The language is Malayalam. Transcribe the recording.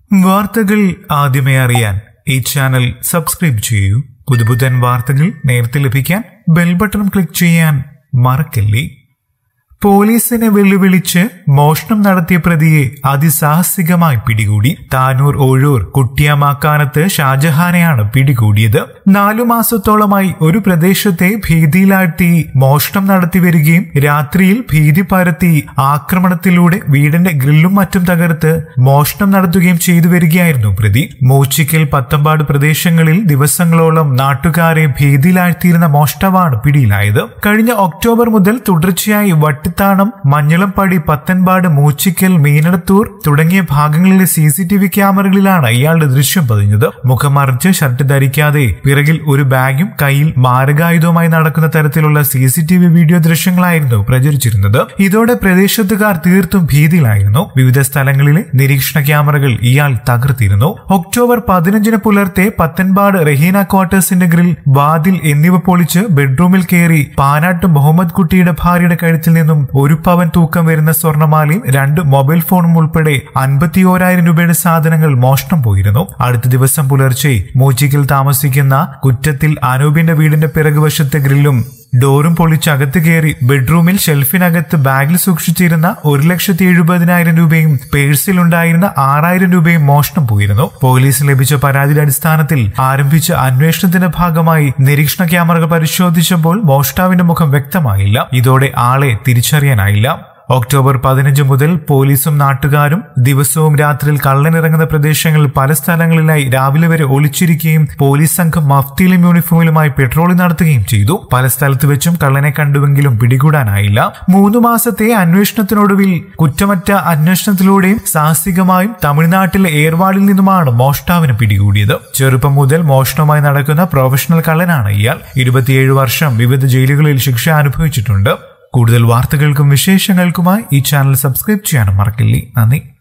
വാർത്തകൾ ആദ്യമേ അറിയാൻ ഈ ചാനൽ സബ്സ്ക്രൈബ് ചെയ്യൂ പുതുപുത്തൻ വാർത്തകൾ നേരത്തെ ലഭിക്കാൻ ബെൽ ബട്ടൺ ക്ലിക്ക് ചെയ്യാൻ മറക്കല്ലേ പോലീസിനെ വെല്ലുവിളിച്ച് മോഷണം നടത്തിയ പ്രതിയെ അതിസാഹസികമായി പിടികൂടി താനൂർ ഒഴൂർ കുട്ടിയാമാക്കാനത്ത് ഷാജഹാനെയാണ് പിടികൂടിയത് നാലു മാസത്തോളമായി ഒരു പ്രദേശത്തെ ഭീതിയിലാഴ്ത്തി മോഷണം നടത്തി വരികയും രാത്രിയിൽ ഭീതി പരത്തി ആക്രമണത്തിലൂടെ വീടിന്റെ ഗ്രില്ലും മറ്റും തകർത്ത് മോഷണം നടത്തുകയും ചെയ്തു വരികയായിരുന്നു പ്രതി മൂച്ചിക്കൽ പത്തമ്പാട് പ്രദേശങ്ങളിൽ ദിവസങ്ങളോളം നാട്ടുകാരെ ഭീതിയിലാഴ്ത്തിയിരുന്ന മോഷ്ടാവാണ് പിടിയിലായത് കഴിഞ്ഞ ഒക്ടോബർ മുതൽ തുടർച്ചയായി വട്ടിത്താണം മഞ്ഞളംപടി പത്തൻപാട് മൂച്ചിക്കൽ മീനടത്തൂർ തുടങ്ങിയ ഭാഗങ്ങളിലെ സി സി ടി വി ക്യാമറകളിലാണ് ഇയാളുടെ ദൃശ്യം പതിഞ്ഞത് മുഖം മറിച്ച് ഷർട്ട് ധരിക്കാതെ പിറകിൽ ഒരു ബാഗും കയ്യിൽ മാരകായുധവുമായി നടക്കുന്ന തരത്തിലുള്ള C C T V video ദൃശ്യങ്ങളായിരുന്നു പ്രചരിച്ചിരുന്നത് ഇതോടെ പ്രദേശത്തുകാർ തീർത്തും ഭീതിയിലായിരുന്നു വിവിധ സ്ഥലങ്ങളിലെ നിരീക്ഷണ ക്യാമറകൾ ഇയാൾ തകർത്തിരുന്നു ഒക്ടോബർ പതിനഞ്ചിന് പുലർത്തെ പത്തൻപാട് റഹീന ക്വാർട്ടേഴ്സിന്റെ ഗ്രിൽ വാതിൽ എന്നിവ പൊളിച്ച് ബെഡ്റൂമിൽ കയറി പാനാട്ട് മുഹമ്മദ് കുട്ടിയുടെ ഭാര്യയുടെ കഴുത്തിൽ നിന്നും ഒരു പവൻ തൂക്കം വരുന്ന സ്വർണമാലയും രണ്ട് മൊബൈൽ ഫോണും ഉൾപ്പെടെ അൻപത്തിയോരായിരം രൂപയുടെ സാധനങ്ങൾ മോഷണം പോയിരുന്നു അടുത്ത ദിവസം പുലർച്ചെ മൂച്ചിക്കൽ താമസിക്കുന്ന കുറ്റത്തിൽ അനൂപിന്റെ വീടിന്റെ പിറകുവശത്തെ ഗ്രില്ലും ഡോറും പൊളിച്ച് അകത്ത് കയറി ബെഡ്റൂമിൽ ഷെൽഫിനകത്ത് ബാഗിൽ സൂക്ഷിച്ചിരുന്ന ഒരു ലക്ഷത്തി എഴുപതിനായിരം രൂപയും പേഴ്സിലുണ്ടായിരുന്ന ആറായിരം രൂപയും മോഷണം പോയിരുന്നു പോലീസ് ലഭിച്ച പരാതിയുടെ അടിസ്ഥാനത്തിൽ ആരംഭിച്ച അന്വേഷണത്തിന്റെ ഭാഗമായി നിരീക്ഷണ ക്യാമറകൾ പരിശോധിച്ചപ്പോൾ മോഷ്ടാവിന്റെ മുഖം വ്യക്തമായില്ല ഇതോടെ ആളെ തിരിച്ചറിയാനായില്ല ഒക്ടോബർ പതിനഞ്ച് മുതൽ പോലീസും നാട്ടുകാരും ദിവസവും രാത്രിയിൽ കള്ളനിറങ്ങുന്ന പ്രദേശങ്ങളിൽ പല സ്ഥലങ്ങളിലായി രാവിലെ വരെ ഒളിച്ചിരിക്കുകയും പോലീസ് സംഘം മഫ്തിയിലും യൂണിഫോമിലുമായി പെട്രോളിംഗ് നടത്തുകയും ചെയ്തു പല സ്ഥലത്ത് വെച്ചും കള്ളനെ കണ്ടുവെങ്കിലും പിടികൂടാനായില്ല മൂന്നു മാസത്തെ അന്വേഷണത്തിനൊടുവിൽ കുറ്റമറ്റ അന്വേഷണത്തിലൂടെയും സാഹസികമായും തമിഴ്നാട്ടിലെ ഏർവാടിൽ നിന്നുമാണ് മോഷ്ടാവിന് പിടികൂടിയത് ചെറുപ്പം മുതൽ മോഷണവുമായി നടക്കുന്ന പ്രൊഫഷണൽ കള്ളനാണ് ഇയാൾ ഇരുപത്തിയേഴ് വർഷം വിവിധ ജയിലുകളിൽ ശിക്ഷ അനുഭവിച്ചിട്ടുണ്ട് കൂടുതൽ വാർത്തകൾക്കും വിശേഷങ്ങൾക്കുമായി ഈ ചാനൽ സബ്സ്ക്രൈബ് ചെയ്യാനും മറക്കില്ലേ നന്ദി